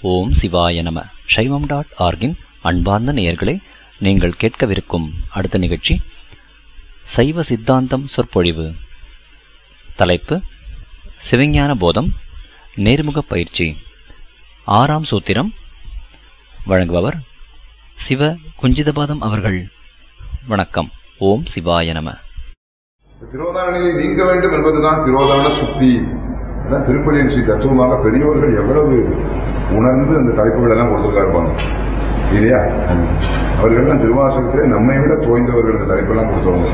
ஓம் சிவாய நம சைவம் டாட் ஆர்கின் அன்பார்ந்த நேயர்களே நீங்கள் கேட்கவிருக்கும் அடுத்த நிகழ்ச்சி சைவ சித்தாந்தம் சொற்பொழிவு தலைப்பு சிவஞான போதம் நேர்முக பயிற்சி ஆறாம் சூத்திரம் வழங்குபவர் சிவ குஞ்சிதபாதம் அவர்கள் வணக்கம் ஓம் சிவாய நம திரோதான நிலை நீங்க வேண்டும் என்பதுதான் திரோதான சுத்தி அதான் திருப்பதியின் ஸ்ரீ தத்துவமாக பெரியோர்கள் எவ்வளவு உணர்ந்து அந்த தலைப்புகள் எல்லாம் கொடுத்துருக்கா இருப்பாங்க இல்லையா அவர்கள் தான் திருவாசகத்திலே நம்மை விட தோய்ந்தவர்கள் இந்த தலைப்பெல்லாம் கொடுத்தவங்க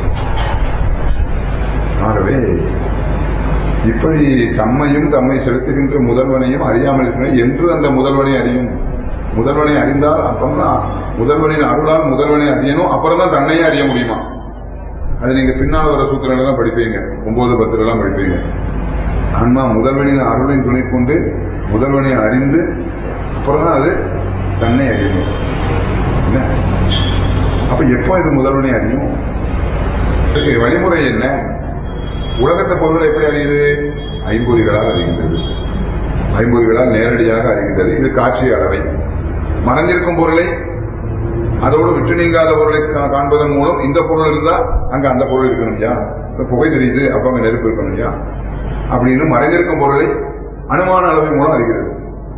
ஆகவே இப்படி தம்மையும் தம்மை செலுத்துகின்ற முதல்வனையும் அறியாமல் இருக்கிற என்று அந்த முதல்வனை அறியும் முதல்வனை அறிந்தால் அப்புறம்தான் முதல்வனின் அருளால் முதல்வனை அறியணும் அப்புறம் தான் தன்னையே அறிய முடியுமா அது நீங்க பின்னால் வர சூத்திரங்கள் எல்லாம் படிப்பீங்க ஒன்பது பத்துல எல்லாம் படிப்பீங்க ஆன்மா முதல்வனின் அருளின் துணை கொண்டு முதல்வனை அறிந்து அப்புறம் தான் அது தன்னை அறியணும் என்ன அப்ப எப்போ இது முதல்வனை அறியும் இதுக்கு வழிமுறை என்ன உலகத்தை பொருள் எப்படி அறியுது ஐம்பொறிகளால் அறிகின்றது ஐம்பொறிகளால் நேரடியாக அறிகின்றது இது காட்சி அளவை மறைஞ்சிருக்கும் பொருளை அதோடு விட்டு நீங்காத பொருளை கா- காண்பதன் மூலம் இந்த பொருள் இருந்தா அங்க அந்த பொருள் இருக்கணும் இல்லையா இப்ப புகை தெரியுது அப்ப அங்க நெருப்பு இருக்கணும் இல்லையா அப்படின்னு மறைந்திருக்கும் பொருளை அனுமான அளவின் மூலம் அறிகிறது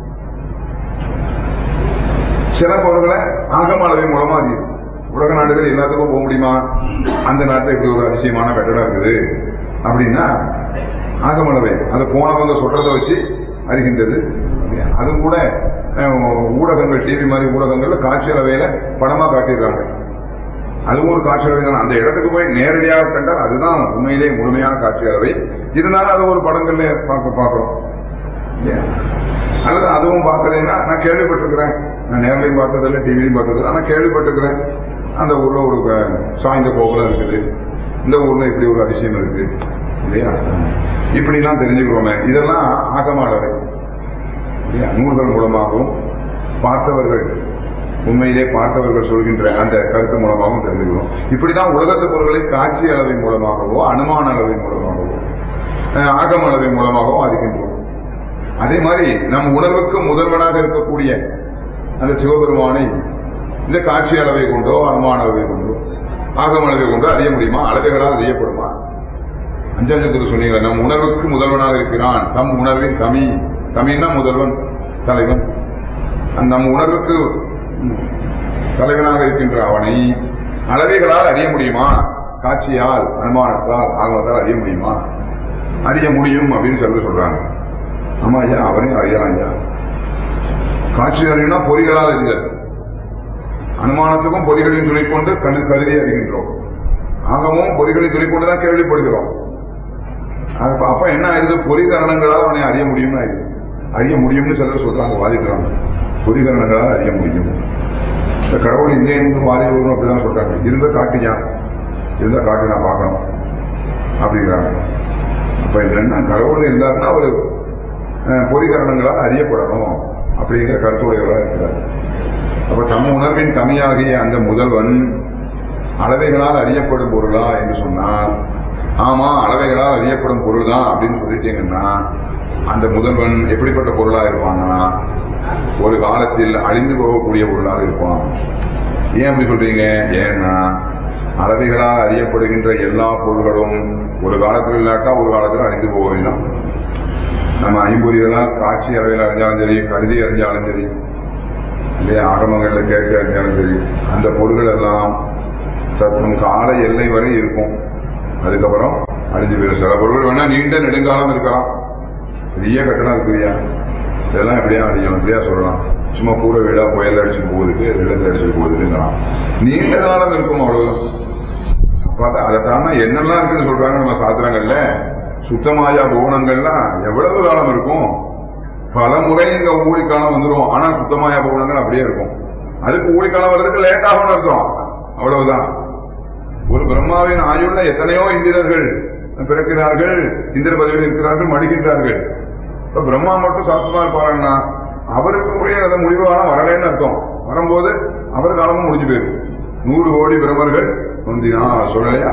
சில பொருள்களை ஆகம அளவின் மூலமா அறியுது உலக நாடுகள் எல்லாத்துக்கும் போக முடியுமா அந்த நாட்டுல இப்படி ஒரு அதிசயமான கட்டடம் இருக்குது அப்படின்னா ஆகம அளவை அதை போனவங்க சொல்றதை வச்சு அறிகின்றது அதுவும் கூட அஹ், ஊடகங்கள் டிவி மாதிரி ஊடகங்கள்ல காட்சி அளவையில படமா காட்டிடுறாங்க அதுவும் ஒரு காட்சி அளவை தான் அந்த இடத்துக்கு போய் நேரடியாக கண்டால் அதுதான் உண்மையிலே முழுமையான காட்சி அளவை இருந்தாலும் அது ஒரு படங்கள்ல பார்க்க பார்க்கிறோம் இல்லையா? அல்லது அதுவும் பார்க்கலைன்னா நான் கேள்விப்பட்டிருக்கிறேன் நான் நேர்லையும் பார்த்ததில்லை டிவிலையும் பார்த்ததில்லை ஆனால் கேள்விப்பட்டிருக்கிறேன் அந்த ஊர்ல ஒரு அஹ், சாய்ந்த கோபுரம் இருக்குது இந்த ஊர்ல இப்படி ஒரு அதிசயம் இருக்கு இல்லையா இப்படிலாம் தெரிஞ்சுக்கிறோமே இதெல்லாம் ஆகம அளவை இல்லையா? நூல்கள் மூலமாகவும் பார்த்தவர்கள் உண்மையிலே பார்த்தவர்கள் சொல்கின்ற அந்த கருத்து மூலமாகவும் தெரிஞ்சுக்கிறோம் இப்படிதான் உலகத்து பொருள்களை காட்சி அளவின் மூலமாகவோ அனுமான அளவின் மூலமாகவோ அஹ், ஆகம அளவின் மூலமாகவும் அறிகின்றோம் அதே மாதிரி நம் உணர்வுக்கு முதல்வனாக இருக்கக்கூடிய அந்த சிவபெருமானை இந்த காட்சி அளவை கொண்டோ அனுமான அளவை கொண்டோ ஆகம அளவை கொண்டோ அறிய முடியுமா அளவைகளால் அறியப்படுமா அஞ்சாஞ்சத்துக்கு சொன்னீங்க நம் உணர்வுக்கு முதல்வனாக இருக்கிறான் நம் உணர்வின் கமி கமின்னா முதல்வன் தலைவன் அந்த நம் உணர்வுக்கு தலைவனாக இருக்கின்ற அவனை அளவைகளால் அறிய முடியுமா காட்சியால் அனுமானத்தால் ஆகமத்தால் அறிய முடியுமா அறிய முடியும் அப்படின்னு சொல்லி சொல்றாங்க ஆமா ஐயா அவரையும் அறியலாம் ஐயா காட்சி அறியும்னா பொறிகளால் அறிதல் அனுமானத்துக்கும் பொறிகளின் துணை கொண்டு கண்ணு கருதி அறிகின்றோம் ஆகவும் பொறிகளின் துணை கொண்டு தான் கேள்விப்படுகிறோம் அப்ப அப்ப என்ன ஆயிருது பொறிகரணங்களால் அவனை அறிய முடியும்னு ஆயிருது அறிய முடியும்னு சிலர் சொல்றாங்க வாதிக்கிறாங்க பொறிகரணங்களால் அறிய முடியும் இந்த கடவுள் இங்கே இருந்து வாதி வரும் அப்படிதான் சொல்றாங்க இருந்த காட்டியா இருந்த காட்டு நான் பார்க்கணும் அப்படிங்கிறாங்க அப்ப என்னன்னா கடவுள் இருந்தாருன்னா அவரு அஹ், பொறிகரணங்களால் அறியப்படணும் அப்படிங்கிற கருத்துடையவராக இருக்கிறார் அப்ப தம் உணர்வின் கமியாகிய அந்த முதல்வன் அளவைகளால் அறியப்படும் பொருளா என்று சொன்னால் ஆமா அளவைகளால் அறியப்படும் பொருள் தான் அப்படின்னு சொல்லிட்டீங்கன்னா அந்த முதல்வன் எப்படிப்பட்ட பொருளா இருப்பான்னா ஒரு காலத்தில் அழிந்து போகக்கூடிய பொருளாக இருப்பான் ஏன் அப்படி சொல்றீங்க ஏன்னா அளவைகளால் அறியப்படுகின்ற எல்லா பொருள்களும் ஒரு காலத்தில் இல்லாட்டா ஒரு காலத்தில் அழிந்து போகலாம் நம்ம ஐம்பொறிகளால் காட்சி அளவில் அறிஞ்சாலும் சரி கருதி அறிஞ்சாலும் சரி இல்லையா ஆகமங்கள்ல கேட்க அறிஞ்சாலும் சரி அந்த பொருள்கள் எல்லாம் சற்றும் கால எல்லை வரை இருக்கும் அதுக்கப்புறம் அழிஞ்சு போயிடும் சில பொருள்கள் வேணா நீண்ட நெடுங்காலம் இருக்கலாம் பெரிய கட்டணம் இருக்குதுயா இதெல்லாம் எப்படியா அழியும் எப்படியா சொல்லலாம் சும்மா கூரை வீடா புயல் அடிச்சுட்டு போகுதுக்கு வெள்ளத்தை அடிச்சுட்டு போகுதுங்கிறான் நீண்ட காலம் இருக்கும் அவ்வளவுதான் பார்த்தா அதை தாண்டா என்னெல்லாம் இருக்குன்னு சொல்றாங்க நம்ம சாத்திரங்கள்ல சுத்தமாயா பவனங்கள்லாம் எவ்வளவு காலம் இருக்கும் பல முறை இங்க ஊழிக்காலம் வந்துடும் ஆனா சுத்தமாயா பவனங்கள் அப்படியே இருக்கும் அதுக்கு ஊழிக்காலம் வர்றதுக்கு லேட் ஆகும்னு அர்த்தம் அவ்வளவுதான் ஒரு பிரம்மாவின் ஆயுள்ல எத்தனையோ இந்திரர்கள் பிறக்கிறார்கள் இந்திர பதவியில் இருக்கிறார்கள் மடிக்கின்றார்கள் இப்ப பிரம்மா மட்டும் சாஸ்திரமா இருப்பாருன்னா அவருக்கு கூட அதை முடிவு காலம் வரலைன்னு அர்த்தம் வரும்போது அவர் காலமும் முடிஞ்சு போயிடும் நூறு கோடி பிரமர்கள் முந்தினா சொல்லலையா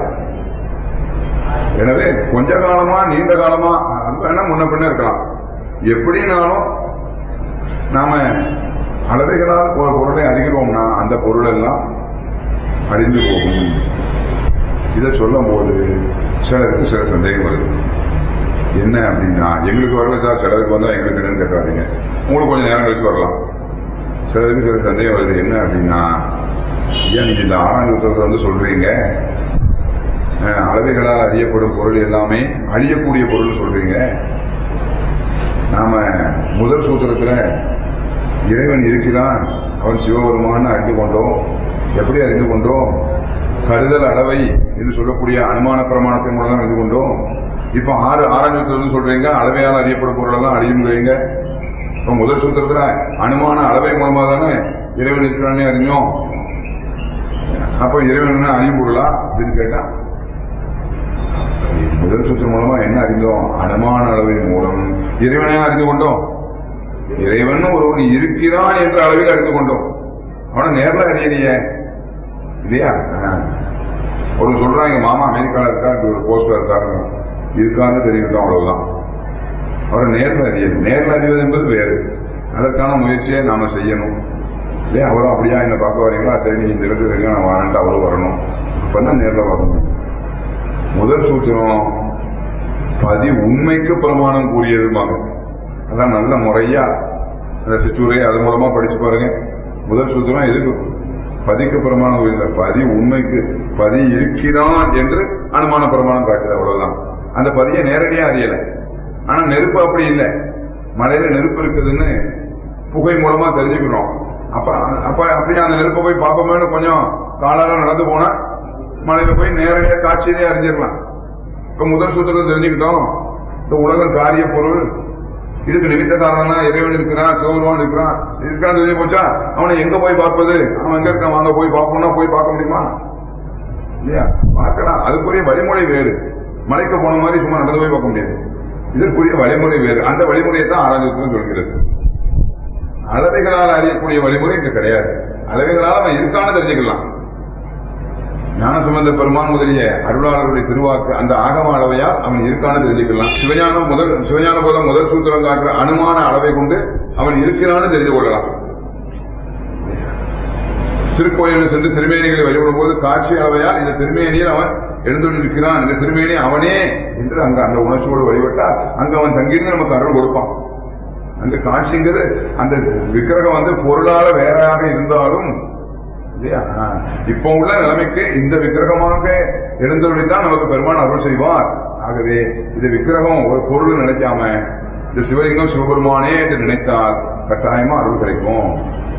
எனவே கொஞ்ச காலமா நீண்ட காலமா அது வேணா முன்ன பின்ன இருக்கலாம் எப்படினாலும் நாம அளவைகளால் ஒரு பொருளை அறிகிறோம்னா அந்த பொருள் எல்லாம் அழிந்து போகும் இதை சொல்லும் போது சிலருக்கு சில சந்தேகம் வருது என்ன அப்படின்னா எங்களுக்கு வரல சார் சிலருக்கு வந்தா எங்களுக்கு என்னன்னு கேட்காதீங்க உங்களுக்கு கொஞ்சம் நேரம் கழிச்சு வரலாம் சிலருக்கு சில சந்தேகம் வருது என்ன அப்படின்னா ஐயா நீங்க இந்த ஆறாம் யுத்தத்தை வந்து சொல்றீங்க அஹ், அளவைகளால் அறியப்படும் பொருள் எல்லாமே அழியக்கூடிய பொருள் சொல்றீங்க நாம முதல் சூத்திரத்துல இறைவன் இருக்கிறான் அவன் சிவபெருமான் அறிந்து கொண்டோம் எப்படி அறிந்து கொண்டோம் கருதல் அளவை என்று சொல்லக்கூடிய அனுமான பிரமாணத்தின் மூலம் தான் அறிந்து கொண்டோம் இப்ப ஆறு ஆறாம் சூத்திரம் சொல்றீங்க அளவையால் அறியப்படும் பொருள் எல்லாம் அழியுங்கிறீங்க இப்ப முதல் சூத்திரத்துல அனுமான அளவை மூலமா தானே இறைவன் இருக்கிறானே அறிஞ்சோம் அப்ப இறைவன் என்ன அறியும் பொருளா அப்படின்னு கேட்டா முதல் சூத்திரம் மூலமா என்ன அறிந்தோம் அனுமான அளவின் மூலம் இறைவனை அறிந்து கொண்டோம் இறைவன் ஒருவன் இருக்கிறான் என்ற அளவில் அறிந்து கொண்டோம் அவனை நேர்ல அறியலையே இல்லையா ஆ. ஒரு சொல்றாங்க மாமா அமெரிக்கால இருக்கா இப்படி ஒரு போஸ்டர் இருக்காரு இருக்கான்னு தெரிவிட்டோம் அவ்வளவுதான் அவரை நேர்ல அறியது நேர்ல அறிவது என்பது வேறு அதற்கான முயற்சியை நாம செய்யணும் இல்லையா அவரும் அப்படியா என்ன பார்க்க வரீங்களா சரி நீ இந்த இடத்துல இருக்க நான் வரேன்ட்டு அவரும் வரணும் அப்பதான் நேர்ல வரணும் முதல் சூத்திரம் பதி உண்மைக்கு பிரமாணம் கூறியதுமாங்க அதான் நல்ல முறையா அந்த சிற்றூரை அது மூலமா படிச்சு பாருங்க முதல் சூத்திரம் எதுக்கு பதிக்கு பிரமாணம் கூறியது பதி உண்மைக்கு பதி இருக்கிறான் என்று அனுமான பிரமாணம் காட்டுது அவ்வளவுதான் அந்த பதியை நேரடியா அறியல ஆனா நெருப்பு அப்படி இல்லை மலையில நெருப்பு இருக்குதுன்னு புகை மூலமா தெரிஞ்சுக்கிறோம் அப்ப அப்ப அப்படியே அந்த நெருப்பை போய் பார்ப்போமேனு கொஞ்சம் காலால நடந்து போனா மலையில போய் நேரடியா காட்சியிலே அறிஞ்சிடலாம் இப்ப முதல் சூத்திரத்தை தெரிஞ்சுக்கிட்டோம் இந்த உலகம் காரிய பொருள் இதுக்கு நிமித்த காரணம்னா இறைவன் இருக்கிறான் சிவபெருமான் இருக்கிறான் இருக்கான்னு தெரிஞ்சு போச்சா அவனை எங்க போய் பார்ப்பது அவன் எங்க இருக்கான் வாங்க போய் பார்ப்போம்னா போய் பார்க்க முடியுமா இல்லையா பார்க்கலாம் அதுக்குரிய வழிமுறை வேறு மலைக்கு போன மாதிரி சும்மா நடந்து போய் பார்க்க முடியாது இதற்குரிய வழிமுறை வேறு அந்த வழிமுறையை தான் ஆராய்ச்சி சொல்கிறது அளவைகளால் அறியக்கூடிய வழிமுறை இங்க கிடையாது அளவைகளால் அவன் இருக்கான்னு தெரிஞ்சுக்கலாம் ஞானசம்பந்த பெருமான் முதலிய அருளாளருடைய திருவாக்கு அந்த ஆகம அளவையால் அவன் இருக்கான்னு தெரிஞ்சுக்கலாம் சிவஞானம் முதல் சிவஞான போதம் முதல் சூத்திரம் காட்டுற அனுமான அளவை கொண்டு அவன் இருக்கிறான்னு தெரிந்து கொள்ளலாம் திருக்கோயிலில் சென்று திருமேனிகளை வழிபடும் போது காட்சி அளவையால் இந்த திருமேனியில் அவன் எழுந்துள்ளிருக்கிறான் இந்த திருமேனி அவனே என்று அங்க அந்த உணர்ச்சியோடு வழிபட்டால் அங்க அவன் தங்கியிருந்து நமக்கு அருள் கொடுப்பான் அந்த காட்சிங்கிறது அந்த விக்கிரகம் வந்து பொருளால வேறையாக இருந்தாலும் இல்லையா ஆ. இப்போ உள்ள நிலைமைக்கு இந்த விக்கிரகமாக எழுந்தருளித்தான் நமக்கு பெருமான் அருள் செய்வார் ஆகவே இந்த விக்கிரகம் ஒரு பொருள் நினைக்காம இந்த சிவலிங்கம் சிவபெருமானே என்று நினைத்தால் கட்டாயமா அருள் கிடைக்கும்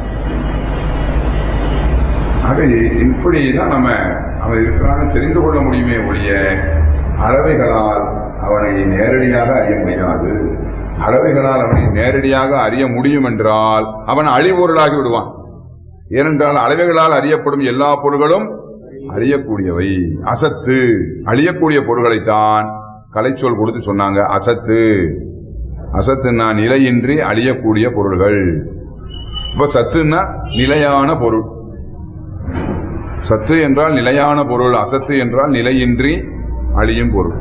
ஆக இப்படிதான் நம்ம அவன் இருக்கிறான்னு தெரிந்து கொள்ள முடியுமே ஒழிய அளவைகளால் அவனை நேரடியாக அறிய முடியாது அளவைகளால் அவனை நேரடியாக அறிய முடியும் என்றால் அவன் அழிபொருளாகி விடுவான் ஏனென்றால் அளவைகளால் அறியப்படும் எல்லா பொருள்களும் அறியக்கூடியவை அசத்து அழியக்கூடிய பொருள்களைத்தான் கலைச்சொல் கொடுத்து சொன்னாங்க அசத்து அசத்துன்னா நிலையின்றி அழியக்கூடிய பொருள்கள் இப்ப சத்துன்னா நிலையான பொருள் சத்து என்றால் நிலையான பொருள் அசத்து என்றால் நிலையின்றி அழியும் பொருள்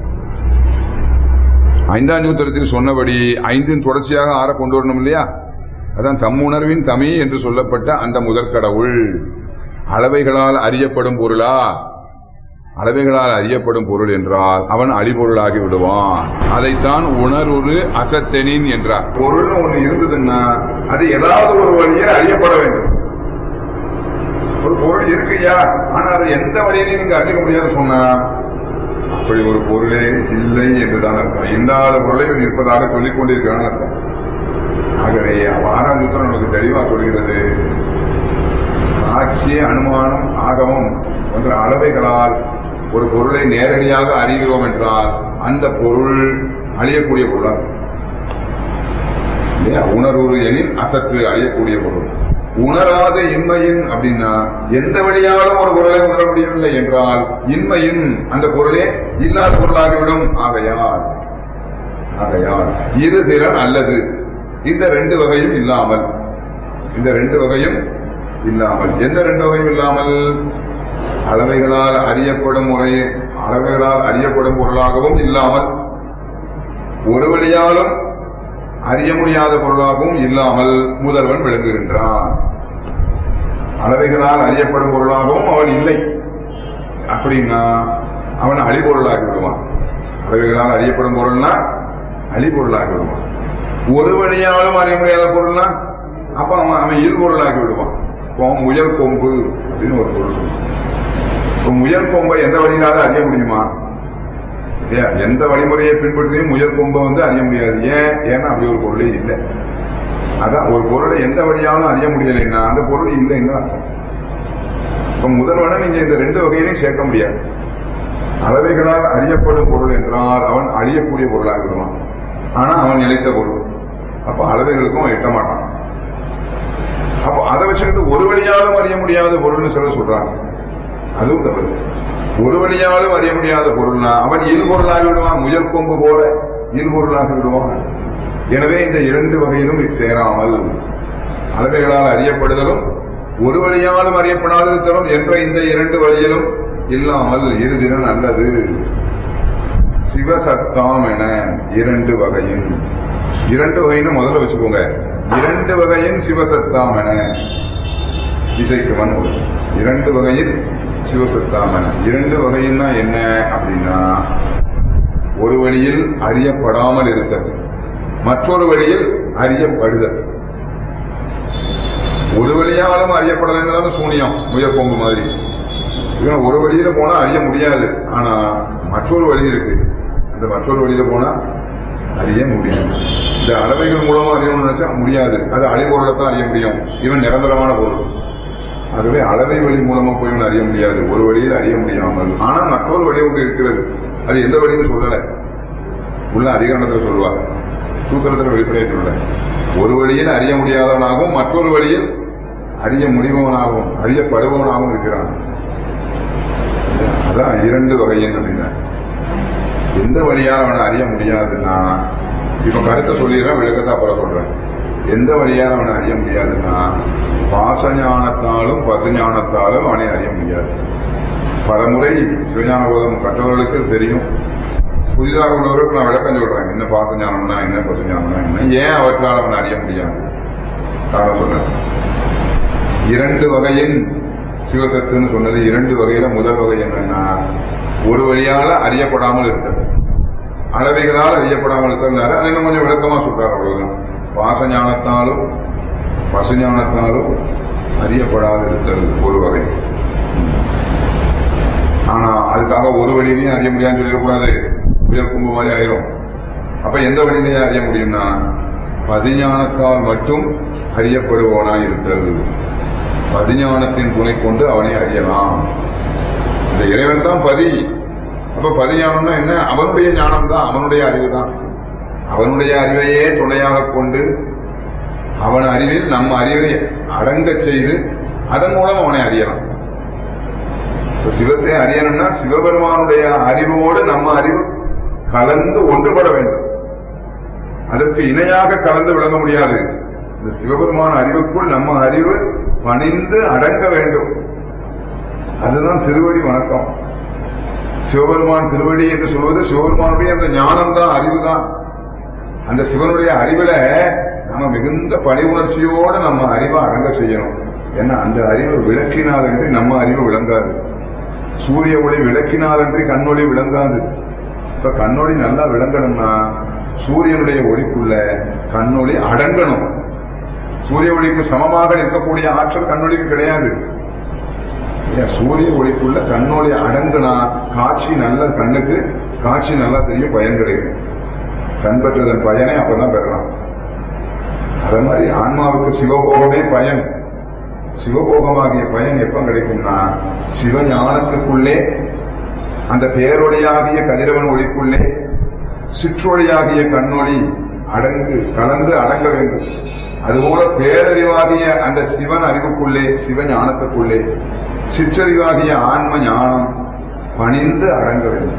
ஐந்தாம் சூத்திரத்தில் சொன்னபடி ஐந்தின் தொடர்ச்சியாக ஆற கொண்டு வரணும் இல்லையா அதான் தம்முணர்வின் தமி என்று சொல்லப்பட்ட அந்த முதற்கடவுள் அளவைகளால் அறியப்படும் பொருளா அளவைகளால் அறியப்படும் பொருள் என்றால் அவன் அழிபொருளாகி விடுவான் அதைத்தான் உணர்வுரு அசத்தெனின் என்றார் பொருள் ஒன்று இருந்ததுன்னா அது ஏதாவது ஒரு வழியில் அறியப்பட வேண்டும் ஒரு பொருள் இருக்குயா ஆனா அது எந்த வழியிலையும் நீங்க அறிஞ்சிக்க முடியாதுன்னு சொன்னா அப்படி ஒரு பொருளே இல்லை என்றுதான் அர்த்தம் இல்லாத பொருளையும் இருப்பதாக சொல்லிக் கொண்டிருக்கிறான் அர்த்தம் ஆகவே ஆறாம் சூத்திரம் நமக்கு தெளிவா சொல்கிறது சாட்சி அனுமானம் ஆகமம் போன்ற அளவைகளால் ஒரு பொருளை நேரடியாக அறிகிறோம் என்றால் அந்த பொருள் அழியக்கூடிய பொருளா இல்லையா உணர்வு எனில் அசத்து அழியக்கூடிய பொருள் உணராத இன்மையின் அப்படின்னா எந்த வழியாலும் ஒரு பொருளை உணர முடியவில்லை என்றால் இன்மையின் அந்த பொருளே இல்லாத பொருளாகிவிடும் ஆகையால் ஆகையால் இரு திறன் அல்லது இந்த ரெண்டு வகையும் இல்லாமல் இந்த ரெண்டு வகையும் இல்லாமல் எந்த ரெண்டு வகையும் இல்லாமல் அளவைகளால் அறியப்படும் முறை அளவைகளால் அறியப்படும் பொருளாகவும் இல்லாமல் ஒரு வழியாலும் அறிய முடியாத பொருளாகவும் இல்லாமல் முதல்வன் விளங்குகின்றான் அளவைகளால் அறியப்படும் பொருளாகவும் அவன் இல்லை அப்படின்னா அவன் அழிபொருளாகி விடுவான் அளவைகளால் அறியப்படும் பொருள்னா அழிபொருளாகி விடுவான் ஒரு வழியாலும் அறிய முடியாத பொருள்னா அப்ப அவன் அவன் இல்பொருளாகி விடுவான் இப்போ முயல் கொம்பு அப்படின்னு ஒரு பொருள் சொல்லுவான் இப்போ முயல் கொம்பை எந்த வழியினாலும் அறிய முடியுமா இல்லையா எந்த வழிமுறையை பின்பற்றியும் முயல் கொம்பை வந்து அறிய முடியாது ஏன் ஏன்னா அப்படி ஒரு பொருளே இல்லை அதான் ஒரு பொருளை எந்த வழியாலும் அறிய முடியலைன்னா அந்த பொருள் இல்லைன்னு அர்த்தம் இப்ப முதல்வன நீங்க இந்த ரெண்டு வகையிலையும் சேர்க்க முடியாது அளவைகளால் அறியப்படும் பொருள் என்றால் அவன் அழியக்கூடிய பொருளாக விடுவான் ஆனா அவன் நிலைத்த பொருள் அப்ப அளவைகளுக்கும் அவன் எட்ட மாட்டான் அப்போ அதை வச்சுக்கிட்டு ஒரு வழியாலும் அறிய முடியாத பொருள்னு சொல்ல சொல்றாங்க அதுவும் தவறு ஒரு வழியாலும் அறிய முடியாத பொருள்னா அவன் இல்பொருளாகி விடுவான் முயல் கொம்பு போல இல்பொருளாகி விடுவான் எனவே இந்த இரண்டு வகையிலும் சேராமல் அளவைகளால் அறியப்படுதலும் ஒரு வழியாலும் அறியப்படாதிருத்தலும் என்ற இந்த இரண்டு வழியிலும் இல்லாமல் இருதிறன் அல்லது சிவசத்தாம் என இரண்டு வகையின் இரண்டு வகைன்னு முதல்ல வச்சுக்கோங்க இரண்டு வகையின் சிவசத்தாம் என இசைக்குவன் ஒரு இரண்டு வகையில் சிவசத்தாம் என இரண்டு வகையின்னா என்ன அப்படின்னா ஒரு வழியில் அறியப்படாமல் இருத்தல் மற்றொரு வழியில் அறியப்படுதல் ஒரு வழியாலும் அறியப்படலைன்னு சூனியம் முயல் கொம்பு மாதிரி இவன் ஒரு வழியில போனா அறிய முடியாது ஆனா மற்றொரு வழி இருக்கு அந்த மற்றொரு வழியில போனா அறிய முடியும் இந்த அளவைகள் மூலமா அறியணும்னு நினைச்சா முடியாது அது அழிபொருளைத்தான் அறிய முடியும் இவன் நிரந்தரமான பொருள் ஆகவே அளவை வழி மூலமா போய் இவன் அறிய முடியாது ஒரு வழியில் அறிய முடியாமல் ஆனா மற்றொரு வழி ஒன்று இருக்கிறது அது எந்த வழின்னு சொல்லல உள்ள அதிகரணத்தில் சொல்லுவார் சூத்திரத்தில் வெளிப்படையாக சொல்லல ஒரு வழியில் அறிய முடியாதவனாகவும் மற்றொரு வழியில் அறிய முடிபவனாகவும் அறியப்படுபவனாகவும் இருக்கிறான் அதான் இரண்டு வகையின் அப்படின்னா எந்த வழியால் அவனை அறிய முடியாதுன்னா இப்ப கருத்தை சொல்லிடுறேன் விளக்கத்தை அப்புறம் சொல்றேன் எந்த வழியால் அவனை அறிய முடியாதுன்னா பாசஞானத்தாலும் பசுஞானத்தாலும் அவனை அறிய முடியாது பலமுறை சிவஞான போதம் கற்றவர்களுக்கு தெரியும் புதிதாக உள்ளவர்களுக்கு நான் விளக்கம் சொல்றேன் என்ன பாசஞானம்னா என்ன பசுஞானம்னா என்ன ஏன் அவற்றால் அவனை அறிய முடியாது காரணம் சொல்றேன் இரண்டு வகையின் சிவசத்துன்னு சொன்னது இரண்டு வகையில முதல் வகை என்னன்னா ஒரு வழியால அறியப்படாமல் இருத்தல் அளவைகளால் அறியப்படாமல் இருக்கிறதுனால அதை இன்னும் கொஞ்சம் விளக்கமா சொல்றாரு அவ்வளவுதான் பாசஞானத்தாலும் பசுஞானத்தாலும் அறியப்படாது இருத்தல் ஒரு வகை ஆனா அதுக்காக ஒரு வழியிலையும் அறிய முடியாதுன்னு சொல்லிடக்கூடாது உயர் கும்பு மாதிரி ஆயிரும் அப்ப எந்த வழியிலையும் அறிய முடியும்னா பதிஞானத்தால் மட்டும் அறியப்படுவோனாய் இருத்தல் பதிஞானத்தின் துணை கொண்டு அவனை அறியலாம் இந்த இறைவன் தான் பதி அப்ப பதிஞானம்னா என்ன அவனுடைய ஞானம் தான் அவனுடைய அறிவு தான் அவனுடைய அறிவையே துணையாக கொண்டு அவன் அறிவில் நம்ம அறிவை அடங்கச் செய்து அதன் மூலம் அவனை அறியலாம் இப்ப சிவத்தை அறியணும்னா சிவபெருமானுடைய அறிவோடு நம்ம அறிவு கலந்து ஒன்றுபட வேண்டும் அதற்கு இணையாக கலந்து விளங்க முடியாது இந்த சிவபெருமான அறிவுக்குள் நம்ம அறிவு பணிந்து அடங்க வேண்டும் அதுதான் திருவடி வணக்கம் சிவபெருமான் திருவடி என்று சொல்வது சிவபெருமானுடைய அந்த ஞானம் தான் அறிவு தான் அந்த சிவனுடைய அறிவுல நம்ம மிகுந்த பணிவுணர்ச்சியோடு நம்ம அறிவை அடங்க செய்யணும் ஏன்னா அந்த அறிவு விளக்கினாலன்றி நம்ம அறிவு விளங்காது சூரிய ஒளி விளக்கினாலன்றி கண்ணொளி விளங்காது இப்ப கண்ணொளி நல்லா விளங்கணும்னா சூரியனுடைய ஒளிக்குள்ள கண்ணொளி அடங்கணும் சூரிய ஒளிக்கு சமமாக நிற்கக்கூடிய ஆற்றல் கண்ணொளிக்கு கிடையாது ஏன் சூரிய ஒளிக்குள்ள கண்ணொளி அடங்குனா காட்சி நல்ல கண்ணுக்கு காட்சி நல்லா தெரியும் பயன் கிடைக்கும் கண் பெற்றதன் பயனை அப்பதான் பெறலாம் அதே மாதிரி ஆன்மாவுக்கு சிவபோகமே பயன் சிவபோகமாகிய பயன் எப்ப கிடைக்கும்னா சிவஞானத்துக்குள்ளே அந்த பேரொழியாகிய கதிரவன் ஒளிக்குள்ளே சிற்றொழியாகிய கண்ணொளி அடங்கு கலந்து அடங்க வேண்டும் அதுபோல பேரறிவாகிய அந்த சிவன் அறிவுக்குள்ளே சிவஞானத்துக்குள்ளே சிற்றறிவாகிய ஆன்ம ஞானம் பணிந்து அடங்க வேண்டும்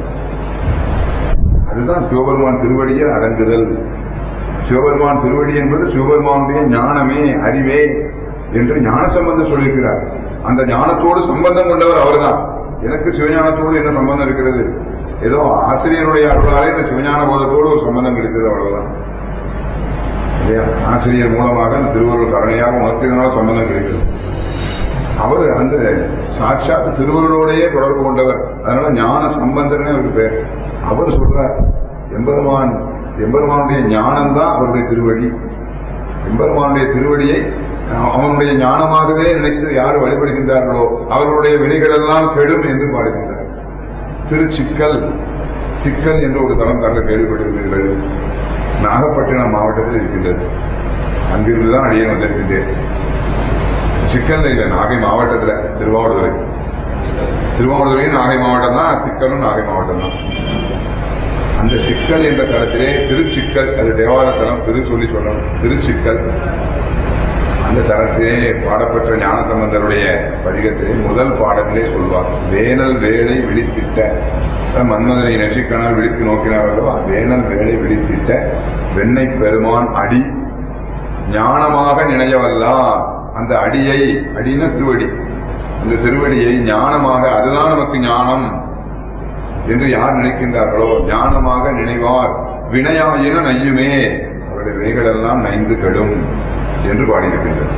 அதுதான் சிவபெருமான் திருவடியில் அடங்குதல் சிவபெருமான் திருவடி என்பது சிவபெருமானுடைய ஞானமே அறிவே என்று ஞான சம்பந்தம் சொல்லியிருக்கிறார் அந்த ஞானத்தோடு சம்பந்தம் கொண்டவர் அவர்தான் எனக்கு சிவஞானத்தோடு என்ன சம்பந்தம் இருக்கிறது ஏதோ ஆசிரியருடைய அருளாலே இந்த சிவஞான போதத்தோடு ஒரு சம்பந்தம் கிடைத்தது அவ்வளவுதான் இல்லையா? ஆசிரியர் மூலமாக அந்த திருவருள் கருணையாக உனக்கு இதனால் சம்பந்தம் கிடைக்கிறது அவர் அந்த சாட்சாத் திருவருளோடையே தொடர்பு கொண்டவர் அதனால ஞான சம்பந்தர்னே அவருக்கு பேர் அவர் சொல்றார் எம்பெருமான் எம்பெருமானுடைய ஞானம் தான் அவருடைய திருவடி எம்பெருமானுடைய திருவடியை அஹ், அவனுடைய ஞானமாகவே நினைத்து யார் வழிபடுகின்றார்களோ அவர்களுடைய வினைகள் எல்லாம் கெடும் என்று பாடுகின்றார் திருச்சிக்கல் சிக்கல் என்ற ஒரு தலம் தாங்க கேள்விப்பட்டிருக்கிறீர்கள் நாகப்பட்டினம் மாவட்டத்தில் இருக்கின்றது அங்கிருந்து தான் அடியே வந்திருக்கின்றேன் சிக்கல்ல இல்லை நாகை மாவட்டத்துல திருவாவூர்துறை திருவாவூர்துறையும் நாகை மாவட்டம் தான் சிக்கலும் நாகை மாவட்டம் தான் அந்த சிக்கல் என்ற தளத்திலே திருச்சிக்கல் அது தேவார தலம் திரு சொல்லி சொல்லணும் திருச்சிக்கல் அந்த தளத்திலே பாடப்பெற்ற ஞானசம்பந்தருடைய பதிகத்திலே முதல் பாடத்திலே சொல்வார் வேனல் வேலை விழித்திட்ட அதான் மன்மதனை நெற்றிக்கணால் விழித்து நோக்கினார்களோ வேனல் வேலை விழித்திட்ட வெண்ணை பெருமான் அடி ஞானமாக நினையவல்லா அந்த அடியை அடின திருவடி அந்த திருவடியை ஞானமாக அதுதான் நமக்கு ஞானம் என்று யார் நினைக்கின்றார்களோ ஞானமாக நினைவார் வினையாயின நையுமே அவருடைய வினைகள் எல்லாம் நைந்து கெடும் என்று பாடியிருக்கின்றது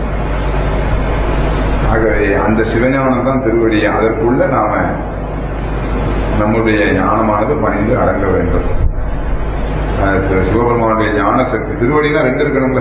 ஆகவே அந்த சிவஞானம் தான் திருவடி அதற்குள்ள நாம நம்முடைய ஞானமானது பணிந்து அடங்க வேண்டும் அஹ் சிவ- சிவபெருமானுடைய ஞான சக்தி திருவடினா ரெண்டு இருக்கணும்ல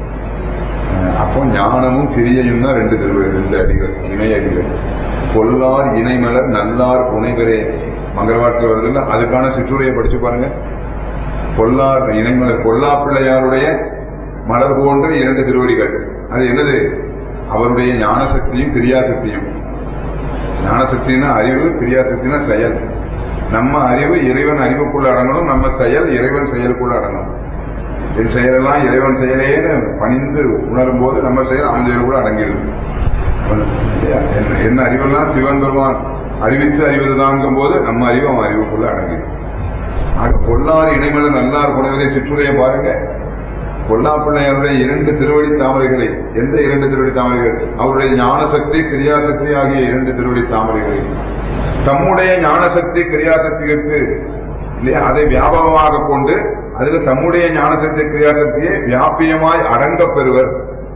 அஹ் அப்போ ஞானமும் கிரியையும் தான் ரெண்டு திருவடி ரெண்டு அடிகள் இணை அடிகள் பொல்லார் இணைமலர் நல்லார் புனைவரே மங்களவாட்டில் வருதுல்ல அதுக்கான சிற்றுரையை படிச்சு பாருங்க பொல்லார் இணைமலர் பொல்லா பிள்ளையாருடைய மலர் போன்ற இரண்டு திருவடிகள் அது என்னது அவருடைய ஞான சக்தியும் கிரியாசக்தியும் ஞானசக்தினா அறிவு கிரியாசக்தினா செயல் நம்ம அறிவு இறைவன் அறிவுக்குள்ள அடங்கணும் நம்ம செயல் இறைவன் செயலுக்குள்ள அடங்கணும் என் செயலெல்லாம் இறைவன் செயலேன்னு பணிந்து உணரும் போது நம்ம செயல் அவன் செயலுக்குள்ள அடங்கிடுது இல்லையா? என்ன- என்ன அறிவெல்லாம் சிவன் பெருமான் அறிவித்து அறிவதுதாங்கும் போது நம்ம அறிவு அவன் அறிவுக்குள்ள அடங்கிடும் ஆக பொல்லார் இணைமல நல்லார் புனவரை சிற்றுரையை பாருங்க பொல்லா பிள்ளையாருடைய இரண்டு திருவடி தாமரைகளை எந்த இரண்டு திருவடி தாமரைகள் அவருடைய ஞானசக்தி கிரியாசக்தி ஆகிய இரண்டு திருவடி தாமரைகளை தம்முடைய ஞானசக்தி கிரியாசக்திகளுக்கு இல்லையா அதை வியாபகமாக கொண்டு அதுல தம்முடைய ஞானசக்தி கிரியாசக்தியை வியாபியமாய் அடங்கப் பெறுவர்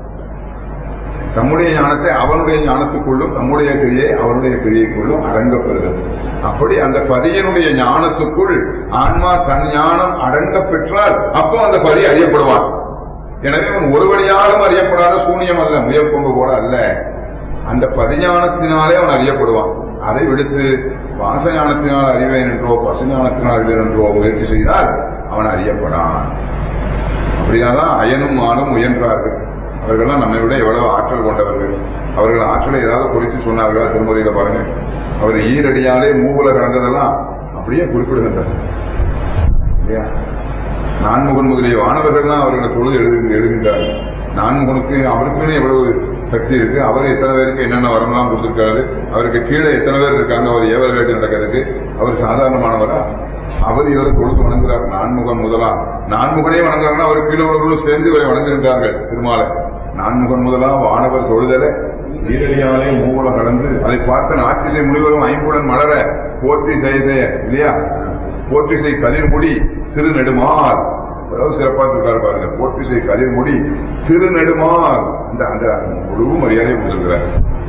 தம்முடைய ஞானத்தை அவனுடைய ஞானத்துக்குள்ளும் தம்முடைய கிரியை அவனுடைய கிரியைக்குள்ளும் அடங்கப் பெறுகிறது அப்படி அந்த பதியனுடைய ஞானத்துக்குள் ஆன்மா தன் ஞானம் அடங்கப் பெற்றால் அப்போ அந்த பதி அறியப்படுவான் எனவே அவன் ஒருவழியாலும் அறியப்படாத சூனியம் அல்ல முயற்கொம்பு கூட அல்ல அந்த பதிஞானத்தினாலே அவன் அறியப்படுவான் அதை விடுத்து வாசஞானத்தினால் அறிவேன் என்றோ பசுஞானத்தினால் அறிவேன் என்றோ முயற்சி செய்தால் அவன் அறியப்படான் அப்படியாதான் அயனும் ஆணும் முயன்றார்கள் அவர்கள்லாம் நம்மை விட எவ்வளவு ஆற்றல் கொண்டவர்கள் அவர்கள் ஆற்றலை ஏதாவது குறித்து சொன்னார்களா திருமுறையில பாருங்க அவர் ஈரடியாலே மூவுல கடந்ததெல்லாம் அப்படியே குறிப்பிடுகின்றார் இல்லையா நான்முகன் முதலிய வானவர்கள்லாம் அவர்களை தொழுது எழுது எழுதுகின்றார்கள் நான்முகனுக்கு அவருக்குன்னு எவ்வளவு சக்தி இருக்கு அவர் எத்தனை பேருக்கு என்னென்ன வரம்லாம் கொடுத்திருக்காரு அவருக்கு கீழே எத்தனை பேர் இருக்காங்க அவர் ஏவல் வேட்டு நடக்கிறதுக்கு அவர் சாதாரணமானவரா அவர் இவரை தொழுது வணங்குறார் நான்முகன் முதலா நான்முகனே வணங்குறாங்கன்னா அவர் கீழே உள்ளவர்களும் சேர்ந்து இவரை வணங்குகின்றார்கள் திருமாலை நான்முகன் முதலா வானவர் தொழுதல நீரடியாலே மூவலம் கடந்து அதை பார்த்த நாட்டிசை முனிவரும் ஐம்புடன் மலர போற்றி செய்த இல்லையா போற்றிசை கதிர்முடி திருநெடுமால் அதாவது சிறப்பா இருக்காரு பாருங்க போற்றிசை கதிர்முடி திருநெடுமால் அந்த அந்த முழு மரியாதை கொடுத்திருக்கிறார்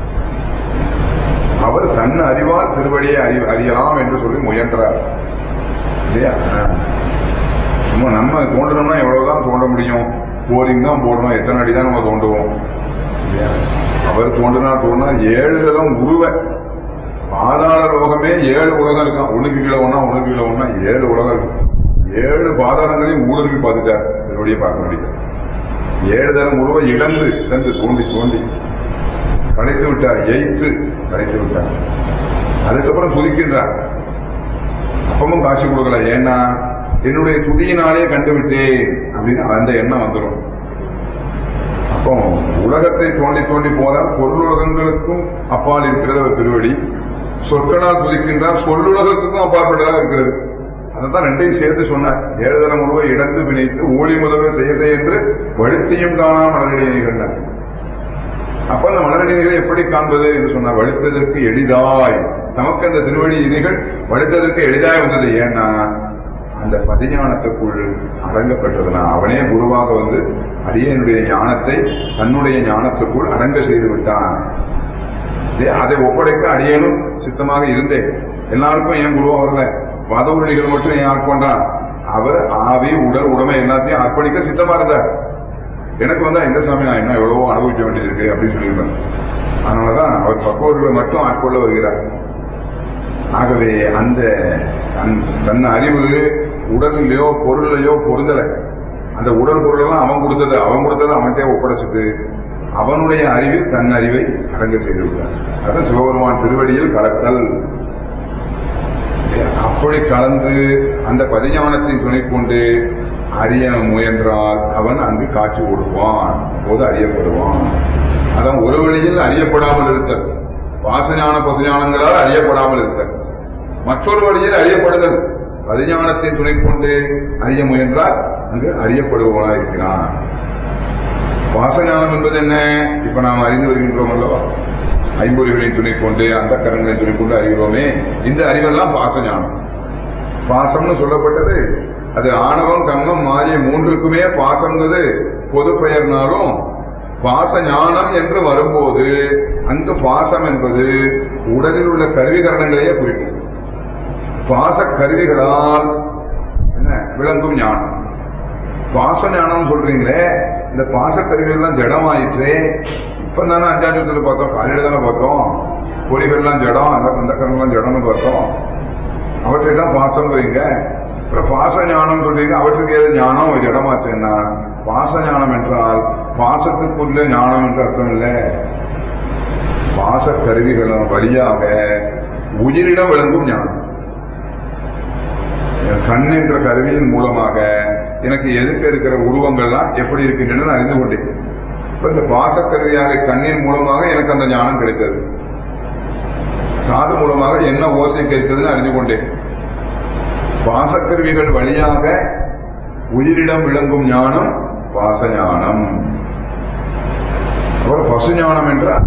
அவர் தன் அறிவால் திருவடியை அறி அறியலாம் என்று சொல்லி முயன்றார் இல்லையா சும்மா நம்ம தோண்டணும்னா எவ்வளவுதான் தோண்ட முடியும் போரிங் தான் போடணும் எத்தனை அடி தான் நம்ம தோண்டுவோம் இல்லையா அவர் தோண்டினா தோண்டினா ஏழு விதம் உருவ பாதாள லோகமே ஏழு உலகம் இருக்கான் ஒண்ணுக்கு கீழே ஒண்ணா ஒண்ணுக்கு கீழே ஒண்ணா ஏழு உலகம் இருக்கு ஏழு பாதாளங்களையும் ஊடுருவி பார்த்துட்டார் திருவடியை பார்க்க முடியல ஏழு தரம் உருவ இழந்து இழந்து தோண்டி தோண்டி கடைத்து விட்டார் எய்த்து கடைத்து விட்டார் அதுக்கப்புறம் சுதிக்கின்றார் அப்பவும் காட்சி கொடுக்கல ஏன்னா என்னுடைய துதியினாலே கண்டு விட்டேன் அப்படின்னு அந்த எண்ணம் வந்துடும் அப்போ உலகத்தை தோண்டி தோண்டி போறார் பொருளுலகங்களுக்கும் அப்பால் இருக்கிறது ஒரு திருவடி சொற்களால் துதிக்கின்றார் சொல்லுலகத்துக்கும் அப்பாற்பட்டதாக இருக்கிறது அதைத்தான் ரெண்டையும் சேர்த்து சொன்னார் ஏழுதலம் உருவ இடந்து பிணைத்து ஊழி முதல்வர் செய்யதே என்று வழுத்தியும் காணா மலரடியை கண்டார் அப்ப அந்த மலரடிகளை எப்படி காண்பது என்று சொன்னார் வழுத்ததற்கு எளிதாய் நமக்கு அந்த திருவடி இணைகள் வழுத்ததற்கு எளிதாய் வந்தது ஏன்னா அந்த பதிஞானத்துக்குள் அடங்கப்பட்டதுனா அவனே குருவாக வந்து அடியனுடைய ஞானத்தை தன்னுடைய ஞானத்துக்குள் அடங்க செய்து விட்டான் இதே- அதை ஒப்படைக்க அடியேனும் சித்தமாக இருந்தேன் எல்லாருக்கும் என் குருவா வரல வதவுரடிகள் மட்டும் ஏன் ஆட்கொண்டான் அவர் ஆவி உடல் உடமை எல்லாத்தையும் அர்ப்பணிக்க சித்தமா இருந்தார் எனக்கு வந்தா எங்க சாமி நான் என்ன எவ்வளவோ அனுபவிக்க வேண்டியது இருக்கு அப்படின்னு சொல்லியிருப்பேன் அதனாலதான் அவர் பக்குவர்களை மட்டும் ஆட்கொள்ள வருகிறார் ஆகவே அந்த தன்- தன் அறிவு உடலிலேயோ பொருளிலேயோ பொருந்தல அந்த உடல் பொருளெல்லாம் அவன் கொடுத்தது அவன் கொடுத்தது அவன்கிட்ட ஒப்படைச்சிட்டு அவனுடைய அறிவில் தன் அறிவை அடங்க செய்து விட்டார் அதான் சிவபெருமான் திருவடியில் கலத்தல் அப்படி கலந்து அந்த பதிஞானத்தின் துணை கொண்டு அறிய முயன்றால் அவன் அங்கு காட்சி கொடுப்பான் போது அறியப்படுவான் அதான் ஒரு வழியில் அறியப்படாமல் இருத்தல் வாசஞான பசுஞானங்களால் அறியப்படாமல் இருத்தல் மற்றொரு வழியில் அறியப்படுதல் பதிஞானத்தின் துணை கொண்டு அறிய முயன்றால் அங்கு அறியப்படுபவனாக இருக்கிறான் வாசஞானம் என்பது என்ன இப்ப நாம் அறிந்து வருகின்றோம் அல்லவா ஐம்பொறிகளின் துணை கொண்டு அந்த கரங்களின் துணை கொண்டு அறிகிறோமே இந்த அறிவெல்லாம் பாசஞானம் பாசம்னு சொல்லப்பட்டது அது ஆணவம் கம்மம் மாறிய மூன்றுக்குமே பாசம்ங்கிறது பொது பெயர்னாலும் பாச ஞானம் என்று வரும்போது அங்கு பாசம் என்பது உடலில் உள்ள கருவிகரணங்களையே குறிக்கும் பாச கருவிகளால் என்ன விளங்கும் ஞானம் பாச ஞானம் சொல்றீங்களே இந்த பாச கருவிகள்லாம் ஜடமாயிற்று இப்ப தானே அஞ்சாஞ்சத்துல பார்த்தோம் காலையில தானே பார்த்தோம் பொறிகள்லாம் ஜடம் அந்த அந்த கருங்கெல்லாம் ஜடம்னு பார்த்தோம் அவற்றை தான் பாசம்ங்கிறீங்க அப்புறம் பாச ஞானம் சொல்றீங்க அவற்றுக்கு ஏது ஞானம் ஒரு ஜடமாச்சுன்னா பாச ஞானம் என்றால் பாசத்துக்குள்ள ஞானம் என்று அர்த்தம் இல்லை பாச கருவிகளும் வழியாக உயிரிடம் விளங்கும் ஞானம் என் கண் என்ற கருவியின் மூலமாக எனக்கு எதிர்க்க இருக்கிற உருவங்கள்லாம் எப்படி இருக்கின்றன நான் அறிந்து கொண்டேன் இப்ப இந்த பாசக்கருவியாக கண்ணின் மூலமாக எனக்கு அந்த ஞானம் கிடைத்தது காது மூலமாக என்ன ஓசை கேட்குதுன்னு அறிந்து கொண்டேன் பாசக்கருவிகள் வழியாக உயிரிடம் விளங்கும் ஞானம் பாசஞானம் அப்புறம் பசுஞானம் என்றால்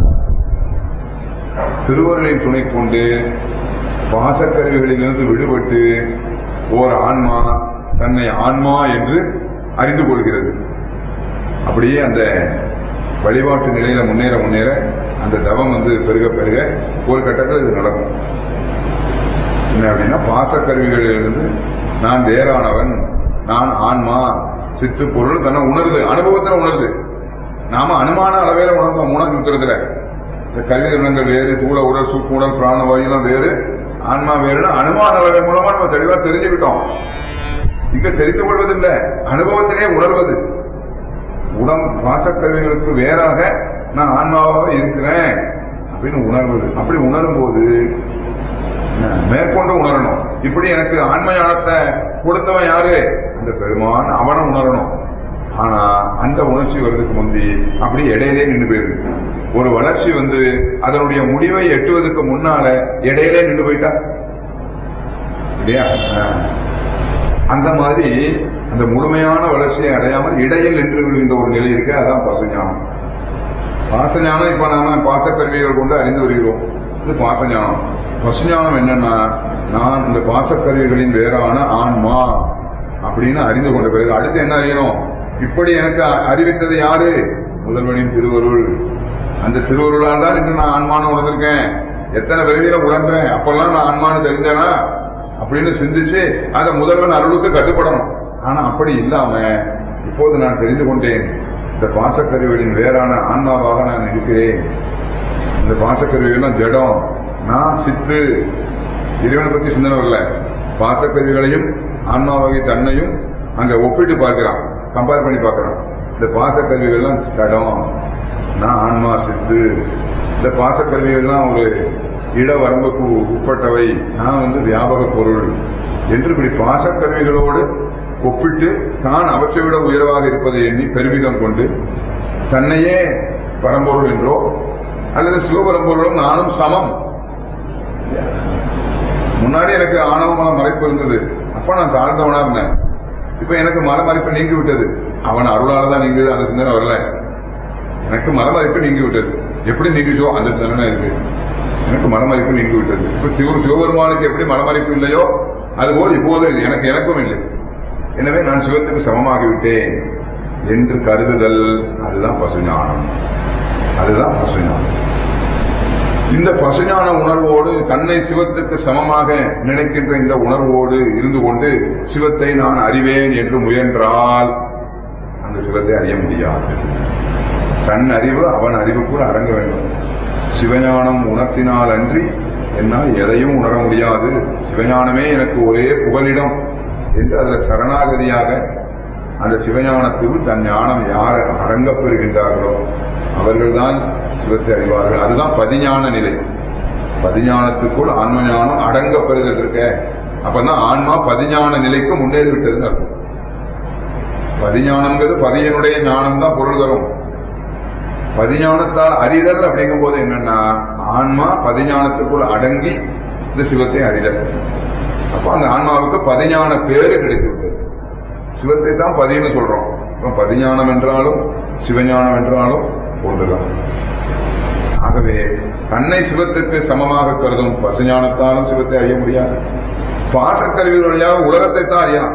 திருவருளின் துணை கொண்டு பாசக்கருவிகளிலிருந்து விடுபட்டு ஓர் ஆன்மா தன்னை ஆன்மா என்று அறிந்து கொள்கிறது அப்படியே அந்த வழிபாட்டு நிலையில முன்னேற முன்னேற அந்த தவம் வந்து பெருக பெருக ஒரு கட்டத்தில் இது நடக்கும் என்ன அப்படின்னா பாசக்கருவிகளிலிருந்து நான் வேறானவன் நான் ஆன்மா சித்து பொருள் தன்னை உணருது அனுபவத்துல உணருது நாம அனுமான அளவேல உணர்ந்தோம் மூணாம் சூத்திரத்துல இந்த கல்வி நிறுவனங்கள் வேறு தூள உடல் சூக்கு உடல் பிராண வாயுலாம் வேறு ஆன்மா வேறுன்னு அனுமான அளவை மூலமா நம்ம தெளிவா தெரிஞ்சுக்கிட்டோம் இங்க தெரிந்து கொள்வதில்லை அனுபவத்திலே உணர்வது உடம் வாசக்கருவிகளுக்கு வேறாக நான் ஆன்மாவாக இருக்கிறேன் அப்படின்னு உணர்வது அப்படி உணரும் போது மேற்கொண்டு உணரணும் இப்படி எனக்கு ஆன்ம ஞானத்தை கொடுத்தவன் யாரு அந்த பெருமான் அவனை உணரணும் ஆனா அந்த உணர்ச்சி வர்றதுக்கு முந்தி அப்படி இடையிலே நின்று போயிருக்கு ஒரு வளர்ச்சி வந்து அதனுடைய முடிவை எட்டுவதற்கு முன்னால இடையிலே நின்று போயிட்டா இல்லையா ஆஹ். அந்த மாதிரி அந்த முழுமையான வளர்ச்சியை அடையாமல் இடையில் நின்று விடுகின்ற ஒரு நிலை இருக்கு அதான் பசுஞானம் பாசஞானம் இப்ப நாம பாசக்கருவிகள் கொண்டு அறிந்து வருகிறோம் இது பாசஞானம் பசுஞானம் என்னன்னா நான் இந்த பாசக்கருவிகளின் வேறான ஆன்மா அப்படின்னு அறிந்து கொண்ட பிறகு அடுத்து என்ன அறியணும் இப்படி எனக்கு அ- அறிவித்தது யாரு முதல்வனின் திருவருள் அந்த திருவருளால் தான் இன்று நான் ஆன்மான்னு உணர்ந்திருக்கேன் எத்தனை பிறவியில உணர்ந்தேன் அப்பெல்லாம் நான் ஆன்மான்னு தெரிஞ்சேனா அப்படின்னு சிந்திச்சு அந்த முதல்வன் அருளுக்கு கட்டுப்படணும் ஆனா அப்படி இல்லாம இப்போது நான் தெரிந்து கொண்டேன் இந்த பாசக்கருவிகளின் வேறான ஆன்மாவாக நான் இருக்கிறேன் இந்த பாசக்கருவிகள்லாம் ஜடம் நான் சித்து இறைவனை பத்தி சிந்தனை வரல பாசக்கருவிகளையும் ஆன்மாவாகி தன்னையும் அங்க ஒப்பிட்டு பார்க்கிறான் கம்பேர் பண்ணி பார்க்கறான் இந்த பாசக்கருவிகள்லாம் ஜடம் நான் ஆன்மா சித்து இந்த பாசக்கருவிகள்லாம் ஒரு இட வரம்புக்கு உட்பட்டவை நான் வந்து வியாபக பொருள் என்று இப்படி பாசக்கருவிகளோடு ஒப்பிட்டு தான் அவற்றை விட உயர்வாக இருப்பதை எண்ணி பெருமிதம் கொண்டு தன்னையே பரம்பொருள் என்றோ அல்லது சிவபரம்பொருளும் நானும் சமம் முன்னாடி எனக்கு ஆணவமான மறைப்பு இருந்தது அப்ப நான் தாழ்ந்தவனா இருந்தேன் இப்ப எனக்கு மரமறைப்பு நீங்கி விட்டது அவன் அருளால தான் நீங்குது அந்த சிந்தனை வரல எனக்கு மரமறைப்பு நீங்கி விட்டது எப்படி நீங்கிச்சோ அந்த சிந்தனை இருக்கு எனக்கு மரமறைப்பு நீங்கி விட்டது இப்ப சிவ சிவபெருமானுக்கு எப்படி மரமறைப்பு இல்லையோ அதுபோல் இப்போது எனக்கு எனக்கும் இல்லை எனவே நான் சிவத்துக்கு சமமாகிவிட்டேன் என்று கருதுதல் அதுதான் பசுஞானம் அதுதான் பசுஞானம் இந்த பசுஞான உணர்வோடு தன்னை சிவத்துக்கு சமமாக நினைக்கின்ற இந்த உணர்வோடு இருந்து கொண்டு சிவத்தை நான் அறிவேன் என்று முயன்றால் அந்த சிவத்தை அறிய முடியாது தன் அறிவு அவன் அறிவுக்குள் அடங்க வேண்டும் சிவஞானம் உணர்த்தினால் அன்றி என்னால் எதையும் உணர முடியாது சிவஞானமே எனக்கு ஒரே புகலிடம் என்று அதில் சரணாகதியாக அந்த சிவஞானத்தில் தன் ஞானம் யார் அடங்கப் பெறுகின்றார்களோ அவர்கள்தான் சிவத்தை அறிவார்கள் அதுதான் பதிஞான நிலை பதிஞானத்துக்குள் ஆன்ம ஞானம் அடங்க பெறுதல் இருக்க அப்பதான் ஆன்மா பதிஞான நிலைக்கு முன்னேறி விட்டதுன்னு அர்த்தம் பதிஞானம்ங்கிறது பதியனுடைய ஞானம் தான் பொருள் தரும் பதிஞானத்தால் அறிதல் அப்படிங்கும் போது என்னன்னா ஆன்மா பதிஞானத்துக்குள் அடங்கி இந்த சிவத்தை அறிதல் அப்ப அந்த ஆன்மாவுக்கு பதிஞான பேரு கிடைத்து விட்டது சிவத்தை தான் பதின்னு சொல்றோம் இப்ப பதிஞானம் என்றாலும் சிவஞானம் என்றாலும் ஒன்றுதான் ஆகவே தன்னை சிவத்துக்கு சமமாக கருதும் பசுஞானத்தாலும் சிவத்தை அறிய முடியாது பாசக்கருவிகள் வழியாக உலகத்தை தான் அறியலாம்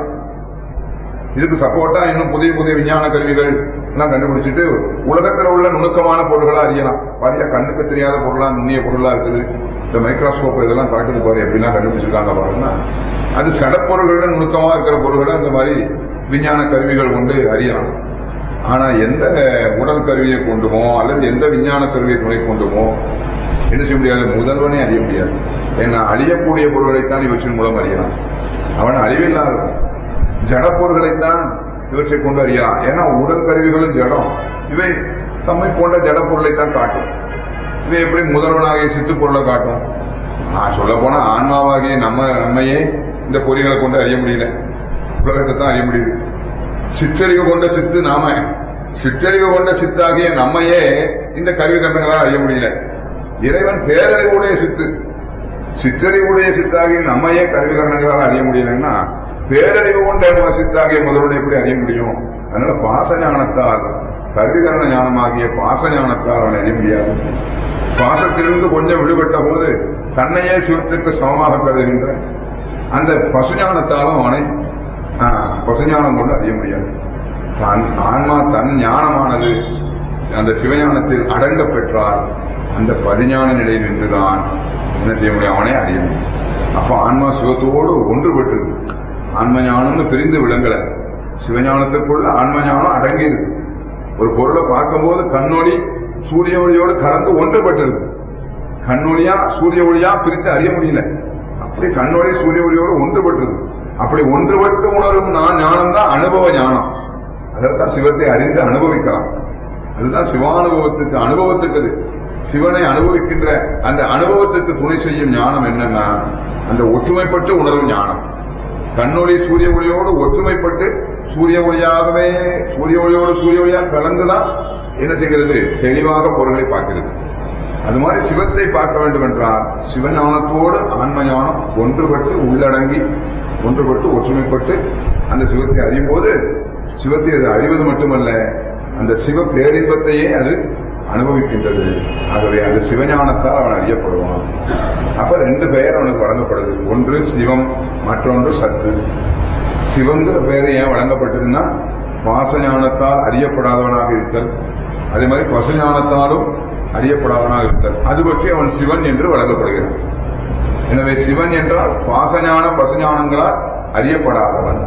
இதுக்கு சப்போர்ட்டா இன்னும் புதிய புதிய விஞ்ஞான கருவிகள் எல்லாம் கண்டுபிடிச்சிட்டு உலகத்துல உள்ள நுணுக்கமான பொருள்களா அறியலாம் பாரியா கண்ணுக்கு தெரியாத பொருளா நுண்ணிய பொருளா இருக்குது இந்த மைக்ரோஸ்கோப் இதெல்லாம் காட்டுது பாரு எப்படிலாம் கண்டுபிடிச்சிருக்காங்க பாருன்னா அது சடப்பொருள்கள் நுணுக்கமா இருக்கிற பொருள்களை இந்த மாதிரி விஞ்ஞான கருவிகள் கொண்டு அறியலாம் ஆனா எந்த உடல் கருவியை கொண்டுமோ அல்லது எந்த விஞ்ஞான கருவியை துணை கொண்டுமோ என்ன செய்ய முடியாது முதல்வனே அறிய முடியாது ஏன்னா அழியக்கூடிய பொருள்களைத்தான் இவற்றின் மூலம் அறியலாம் அவன் அழிவில்லாதவன் ஜடப்பொருள்களைத்தான் இவற்றை கொண்டு அறியலாம் ஏன்னா உடல் கருவிகளும் ஜடம் இவை தம்மை போன்ற ஜடப்பொருளைத்தான் காட்டும் இவை எப்படி முதல்வனாகிய சித்து பொருளை காட்டும் நான் சொல்ல போனா ஆன்மாவாகிய நம்ம நம்மையே இந்த பொறிகளை கொண்டு அறிய முடியல உலகத்தை தான் அறிய முடியுது சிற்றறிவு கொண்ட சித்து நாம சிற்றறிவு கொண்ட சித்தாகிய நம்மையே இந்த கருவி கண்டங்களால் அறிய முடியல இறைவன் பேரறிவுடைய சித்து சிற்றறிவுடைய சித்தாகிய நம்மையே கருவி கண்டங்களால் அறிய முடியலன்னா பேரறிவு கொண்ட சித்தாகிய முதலுடைய எப்படி அறிய முடியும் அதனால பாச ஞானத்தால் கருவிகரண ஞானமாகிய பாச ஞானத்தால் அவனை அறிய முடியாது பாசத்திலிருந்து கொஞ்சம் விடுபட்ட போது தன்னையே சிவத்திற்கு சமமாக கருதுகின்ற அந்த பசுஞானத்தாலும் அவனை ஆஹ், பசுஞானம் கொண்டு அறிய முடியாது தன் ஆன்மா தன் ஞானமானது அந்த சிவஞானத்தில் அடங்க பெற்றால் அந்த பதிஞான நிலையில் நின்றுதான் என்ன செய்ய முடியும் அவனே அறிய முடியும் அப்ப ஆன்மா சிவத்தோடு ஒன்றுபட்டு ஆன்ம ஞானம்னு பிரிந்து விளங்கல சிவஞானத்திற்குள்ள ஆன்ம ஞானம் அடங்கி இருக்கு ஒரு பொருளை பார்க்கும்போது கண்ணொளி சூரிய ஒளியோடு கலந்து ஒன்றுபட்டிருக்கு கண்ணொளியா சூரிய ஒளியா பிரித்து அறிய முடியல அப்படி கண்ணொளி சூரிய ஒளியோடு ஒன்றுபட்டிருக்கு அப்படி ஒன்றுபட்டு உணரும் நான் ஞானம் தான் அனுபவ ஞானம் அதைத்தான் சிவத்தை அறிந்து அனுபவிக்கலாம் அதுதான் சிவானுபவத்துக்கு அனுபவத்துக்கு அது சிவனை அனுபவிக்கின்ற அந்த அனுபவத்துக்கு துணை செய்யும் ஞானம் என்னன்னா அந்த ஒற்றுமைப்பட்டு உணரும் ஞானம் கண்ணொளி சூரிய ஒளியோடு ஒற்றுமைப்பட்டு சூரிய ஒளியாகவே சூரிய ஒளியோடு சூரிய ஒளியாக கலந்துதான் என்ன செய்கிறது தெளிவாக பொருளை பார்க்கிறது அது மாதிரி சிவத்தை பார்க்க வேண்டும் என்றால் சிவஞானத்தோடு ஆன்ம ஞானம் ஒன்றுபட்டு உள்ளடங்கி ஒன்றுபட்டு ஒற்றுமைப்பட்டு அந்த சிவத்தை அறியும் போது சிவத்தை அது அறிவது மட்டுமல்ல அந்த சிவ பேரின்பத்தையே அது அனுபவிக்கின்றது ஆகவே அந்த சிவஞானத்தால் அவன் அறியப்படுவான் அப்ப ரெண்டு பெயர் அவனுக்கு வழங்கப்படுது ஒன்று சிவம் மற்றொன்று சத்து சிவங்கிற பெயர் ஏன் வழங்கப்பட்டதுன்னா பாசஞானத்தால் அறியப்படாதவனாக இருத்தல் அதே மாதிரி பசுஞானத்தாலும் அறியப்படாதவனாக இருத்தல் அது பற்றி அவன் சிவன் என்று வழங்கப்படுகிறான் எனவே சிவன் என்றால் பாசஞான பசுஞானங்களால் அறியப்படாதவன்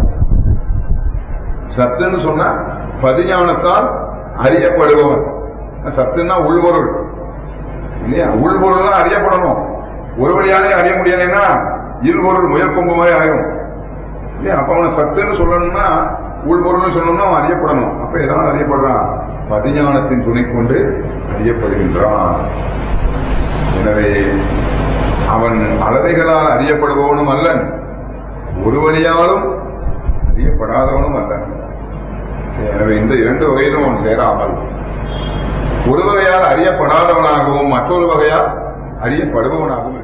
சத்துன்னு சொன்னா பதிஞானத்தால் அறியப்படுபவன் சத்துன்னா உள்பொருள் இல்லையா உள்பொருள் தான் அறியப்படணும் ஒரு வழியாலே அறிய முடியலைன்னா இல்பொருள் முயற்கொம்பு மாதிரி ஆயிரும் இல்லையா அப்ப அவனை சத்துன்னு சொல்லணும்னா உள்பொருள்னு சொல்லணும்னா அவன் அறியப்படணும் அப்ப எதாவது அறியப்படுறான் பதிஞானத்தின் துணை கொண்டு அறியப்படுகின்றான் எனவே அவன் அளவைகளால் அறியப்படுபவனும் அல்லன் ஒரு வழியாலும் அறியப்படாதவனும் அல்லன் எனவே இந்த இரண்டு வகையிலும் அவன் சேராமல் ஒரு வகையால் அறியப்படாதவனாகவும் மற்றொரு வகையால் அறியப்படுபவனாகவும்